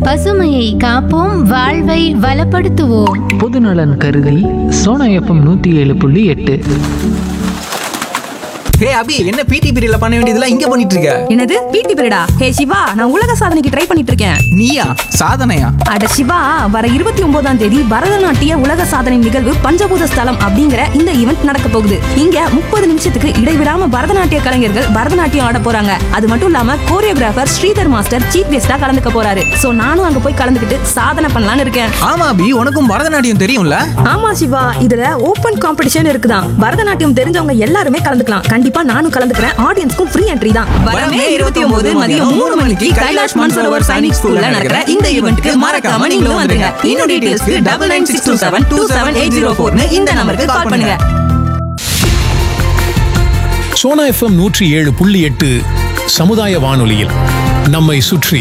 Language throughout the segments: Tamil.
பசுமையை காப்போம் வாழ்வை வளப்படுத்துவோம் பொதுநலன் கருதி சோனா எஃப்எம் நூற்றி ஏழு புள்ளி எட்டு ஹே அபி என்ன பிடி பீரியட்ல பண்ண வேண்டியதெல்லாம் இங்க பண்ணிட்டு இருக்க என்னது பிடி பீரியடா ஹே சிவா நான் உலக சாதனைக்கு ட்ரை பண்ணிட்டு இருக்கேன் நீயா சாதனையா அட சிவா வர இருபத்தி ஒன்பதாம் தேதி பரதநாட்டிய உலக சாதனை நிகழ்வு பஞ்சபூத ஸ்தலம் அப்படிங்கிற இந்த ஈவெண்ட் நடக்க போகுது இங்க முப்பது நிமிஷத்துக்கு இடைவிடாம பரதநாட்டிய கலைஞர்கள் பரதநாட்டியம் ஆட போறாங்க அது மட்டும் இல்லாம கோரியோகிராஃபர் ஸ்ரீதர் மாஸ்டர் சீஃப் கெஸ்டா கலந்துக்க போறாரு சோ நானும் அங்க போய் கலந்துக்கிட்டு சாதனை பண்ணலாம்னு இருக்கேன் ஆமா அபி உனக்கும் பரதநாட்டியம் தெரியும்ல ஆமா சிவா இதுல ஓபன் காம்படிஷன் இருக்குதான் பரதநாட்டியம் தெரிஞ்சவங்க எல்லாருமே கலந்துக்கலாம் கண்டிப்பா நானும் கலந்துக்கிறேன் ஆடியன்ஸ்க்கும் ஃப்ரீ என்ட்ரி தான் வரமே இருபத்தி ஒன்பது மதியம் மூணு மணிக்கு கைலாஷ் மான்சரோவர் சைனிக் ஸ்கூல்ல நடக்கிற இந்த ஈவெண்ட்க்கு மறக்காம நீங்களும் வந்துருங்க இன்னும் டீடைல்ஸ்க்கு double nine six two seven two seven eight zero ஃபோர்னு இந்த நம்பருக்கு கால் பண்ணுங்க சோனா எஃப்எம் நூற்றி ஏழு புள்ளி எட்டு சமுதாய வானொலியில் நம்மை சுற்றி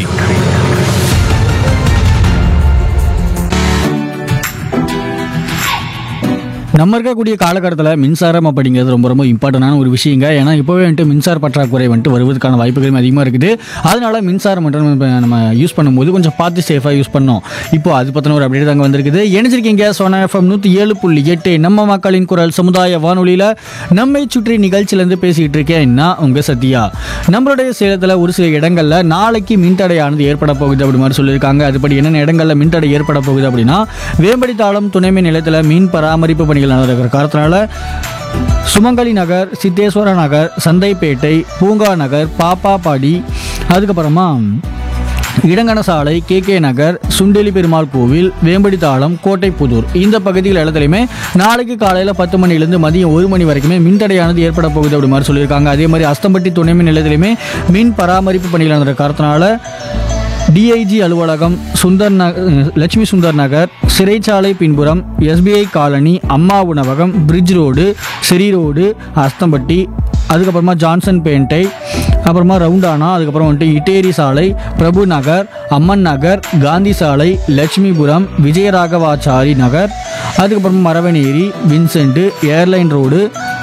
நம்ம இருக்கக்கூடிய காலகட்டத்தில் மின்சாரம் அப்படிங்கிறது ரொம்ப ரொம்ப இம்பார்ட்டண்டான ஒரு விஷயங்க ஏன்னா இப்போவே வந்துட்டு மின்சார பற்றாக்குறை வந்துட்டு வருவதற்கான வாய்ப்புகளும் அதிகமாக இருக்குது அதனால மின்சாரம் மட்டும் நம்ம நம்ம யூஸ் பண்ணும்போது கொஞ்சம் பார்த்து சேஃபாக யூஸ் பண்ணோம் இப்போ அது பற்றின ஒரு அப்டேட் தாங்க வந்திருக்குது இணைஞ்சிருக்கீங்க சோனா எஃப்எம் நூற்றி ஏழு புள்ளி எட்டு நம்ம மக்களின் குரல் சமுதாய வானொலியில் நம்மை சுற்றி நிகழ்ச்சியிலேருந்து பேசிக்கிட்டு இருக்கேன் நான் உங்கள் சத்யா நம்மளுடைய சேலத்தில் ஒரு சில இடங்களில் நாளைக்கு மின்தடையானது ஏற்பட போகுது அப்படி மாதிரி சொல்லியிருக்காங்க அதுபடி என்னென்ன இடங்களில் மின்தடை ஏற்பட போகுது அப்படின்னா வேம்படி தாளம் துணைமின் நிலையத்தில் மீன் பராமரிப்பு பணிகள் நடக்கிற காரணத்தினால சுமங்கலி நகர் சித்தேஸ்வர நகர் சந்தைப்பேட்டை பூங்கா நகர் பாப்பாப்பாடி அதுக்கப்புறமா இடங்கன சாலை கே கே நகர் சுண்டெலி பெருமாள் கோவில் வேம்படி தாளம் கோட்டைப்புதூர் இந்த பகுதிகள் இடத்துலையுமே நாளைக்கு காலையில் பத்து மணிலேருந்து மதியம் ஒரு மணி வரைக்குமே மின்தடையானது ஏற்பட போகுது அப்படி மாதிரி சொல்லியிருக்காங்க அதே மாதிரி அஸ்தம்பட்டி துணைமின் நிலையத்திலையுமே மின் பராமரிப்பு பணிகள் நடந்த காரணத்தினால டிஐஜி அலுவலகம் சுந்தர் நகர் லட்சுமி சுந்தர் நகர் சிறைச்சாலை பின்புறம் SBI colony Amma Unavagam bridge road சிறி ரோடு அஸ்தம்பட்டி அதுக்கப்புறமா ஜான்சன் பேண்டை அப்புறமா ரவுண்டானா அதுக்கப்புறம் வந்துட்டு இட்டேரி சாலை பிரபு நகர் அம்மன் நகர் காந்தி சாலை லட்சுமிபுரம் விஜயராகவாச்சாரி நகர் அதுக்கப்புறமா Maravaneri Vincent airline road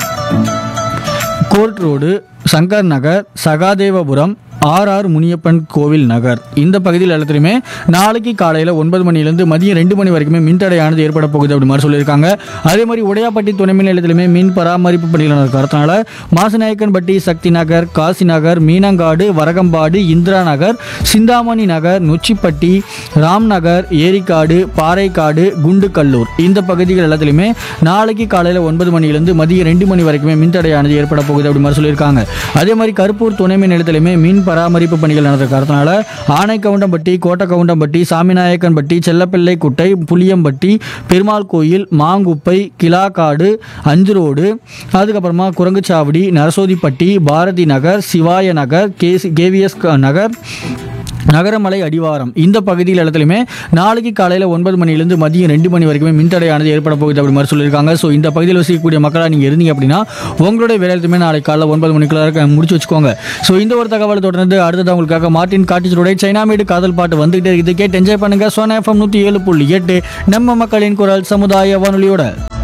court road Shankar Nagar Sahadevapuram R R Muniyappan Kovil Nagar இந்த பகுதியில் எல்லாத்துலையுமே நாளைக்கு காலையில் ஒன்பது மணிலேருந்து மதியம் ரெண்டு மணி வரைக்குமே மின்தடையானது ஏற்பட போகுது அப்படி மாதிரி சொல்லியிருக்காங்க அதே மாதிரி உடையாப்பட்டி துணை மின் நிலையத்திலுமே மின் பராமரிப்பு பணிகள் நடக்கிறதுனால மாசநாயக்கன்பட்டி சக்தி நகர் காசி நகர் மீனங்காடு வரகம்பாடு இந்திரா நகர் சிந்தாமணி நகர் நொச்சிப்பட்டி ராம் நகர் ஏரிக்காடு பாறைக்காடு குண்டுக்கல்லூர் இந்த பகுதிகள் எல்லாத்துலையுமே நாளைக்கு காலையில் ஒன்பது மணிலேருந்து மதியம் ரெண்டு மணி வரைக்குமே மின்தடையானது ஏற்பட போகுது அப்படி மாதிரி சொல்லியிருக்காங்க அதே மாதிரி கருப்பூர் துணை மின் நிலையத்திலுமே மின் பராமரிப்பு பணிகள் நடந்த காரணத்தினால ஆனைக்கவுண்டம்பட்டி கோட்டக்கவுண்டம்பட்டி சாமிநாயக்கன்பட்டி செல்லப்பிள்ளை குட்டை புளியம்பட்டி பெருமாள் கோயில் மாங்குப்பை கிலாக்காடு அஞ்சு ரோடு அதுக்கப்புறமா குரங்குச்சாவடி நரசோதிப்பட்டி பாரதி நகர் சிவாய நகர் கேசி கேவிஎஸ் நகர் நகரமலை அடிவாரம் இந்த பகுதியில் இடத்துலையுமே நாளைக்கு காலையில் ஒன்பது மணிலேருந்து மதியம் ரெண்டு மணி வரைக்குமே மின்தடையானது ஏற்பட போகுது அப்படி மாதிரி சொல்லியிருக்காங்க ஸோ இந்த பகுதியில் வசிக்கக்கூடிய மக்களாக நீங்கள் இருந்தீங்க அப்படின்னா உங்களுடைய வேலையுமே நாளைக்கு காலைல ஒன்பது மணிக்குள்ள இருக்க முடிச்சு வச்சுக்கோங்க ஸோ இந்த ஒரு தகவலை தொடர்ந்து அடுத்தது உங்களுக்காக மார்ட்டின் காட்டிச்சருடைய சைனாமேடு காதல் பாட்டு வந்துகிட்டே இருக்குது கேட்டு என்ஜாய் பண்ணுங்க சோனா எஃப்எம் நூற்றி ஏழு புள்ளி எட்டு நம்ம மக்களின் குரல் சமுதாய வானொலியோட